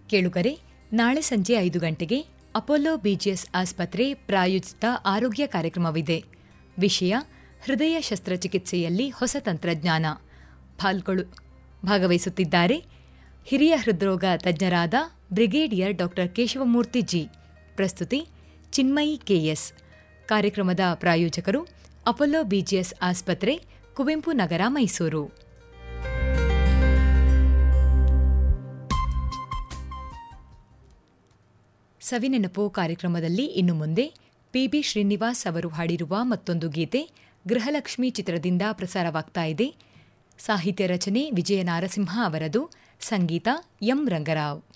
ಕೇಳುಗರೆ ನಾಳೆ ಸಂಜೆ ಐದು ಗಂಟೆಗೆ ಅಪೋಲೋ ಬಿಜಿಎಸ್ ಆಸ್ಪತ್ರೆ ಪ್ರಾಯೋಜಿತ ಆರೋಗ್ಯ ಕಾರ್ಯಕ್ರಮವಿದೆ ವಿಷಯ ಹೃದಯ ಶಸ್ತ್ರಚಿಕಿತ್ಸೆಯಲ್ಲಿ ಹೊಸ ತಂತ್ರಜ್ಞಾನ ಪಾಲ್ಗೊಳ್ಳು ಭಾಗವಹಿಸುತ್ತಿದ್ದಾರೆ ಹಿರಿಯ ಹೃದ್ರೋಗ ತಜ್ಞರಾದ ಬ್ರಿಗೇಡಿಯರ್ ಡಾಕ್ಟರ್ ಕೇಶವಮೂರ್ತಿ ಜಿ ಪ್ರಸ್ತುತಿ ಚಿನ್ಮಯಿ ಕೆಎಸ್ ಕಾರ್ಯಕ್ರಮದ ಪ್ರಾಯೋಜಕರು ಅಪೋಲೋ ಬಿಜಿಎಸ್ ಆಸ್ಪತ್ರೆ ಕುವೆಂಪು ನಗರ ಮೈಸೂರು ಸವಿನೆನಪು ಕಾರ್ಯಕ್ರಮದಲ್ಲಿ ಇನ್ನು ಮುಂದೆ ಪಿಬಿ ಶ್ರೀನಿವಾಸ್ ಅವರು ಹಾಡಿರುವ ಮತ್ತೊಂದು ಗೀತೆ ಗೃಹಲಕ್ಷ್ಮಿ ಚಿತ್ರದಿಂದ ಪ್ರಸಾರವಾಗ್ತಾ ಇದೆ ಸಾಹಿತ್ಯ ರಚನೆ ವಿಜಯ ನಾರಸಿಂಹ ಅವರದು ಸಂಗೀತ ಎಂ ರಂಗರಾವ್